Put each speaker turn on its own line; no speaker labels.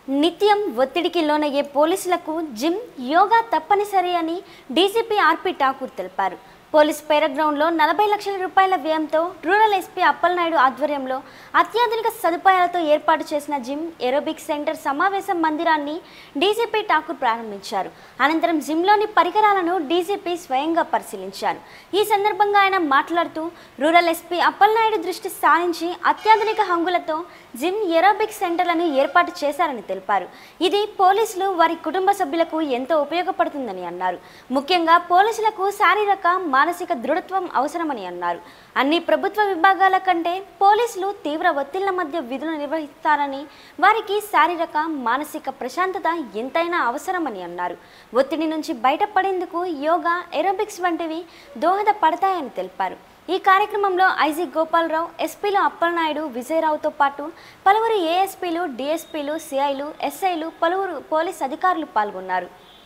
నిత్యం ఒత్తిడికి లోనయ్యే పోలీసులకు జిమ్ యోగా తప్పనిసరి అని డీజీపీ ఆర్పి ఠాకూర్ తెలిపారు పోలీస్ పేరగ్రౌండ్లో నలభై లక్షల రూపాయల వ్యయంతో రూరల్ ఎస్పీ అప్పలనాయుడు ఆధ్వర్యంలో అత్యాధునిక సదుపాయాలతో ఏర్పాటు చేసిన జిమ్ ఏరోబిక్ సెంటర్ సమావేశ మందిరాన్ని డీజీపీ ఠాకూర్ ప్రారంభించారు అనంతరం జిమ్లోని పరికరాలను డీజీపీ స్వయంగా పరిశీలించారు ఈ సందర్భంగా ఆయన మాట్లాడుతూ రూరల్ ఎస్పీ అప్పలనాయుడు దృష్టి సారించి అత్యాధునిక హంగులతో జిమ్ ఏరోబిక్ సెంటర్లను ఏర్పాటు చేశారని తెలిపారు ఇది పోలీసులు వారి కుటుంబ సభ్యులకు ఎంతో ఉపయోగపడుతుందని అన్నారు ముఖ్యంగా పోలీసులకు శారీరక మానసిక దృఢత్వం అవసరమని అన్నారు అన్ని ప్రభుత్వ విభాగాల కంటే పోలీసులు తీవ్ర ఒత్తిళ్ల మధ్య విధులు నిర్వహిస్తారని వారికి శారీరక మానసిక ప్రశాంతత ఎంతైనా అవసరమని అన్నారు ఒత్తిడి నుంచి బయటపడేందుకు యోగా ఎరోబిక్స్ వంటివి దోహదపడతాయని తెలిపారు ఈ కార్యక్రమంలో ఐజీ గోపాలరావు ఎస్పీలు అప్పలనాయుడు విజయరావుతో పాటు పలువురు ఏఎస్పీలు డిఎస్పీలు సిఐలు ఎస్ఐలు పలువురు పోలీస్ అధికారులు పాల్గొన్నారు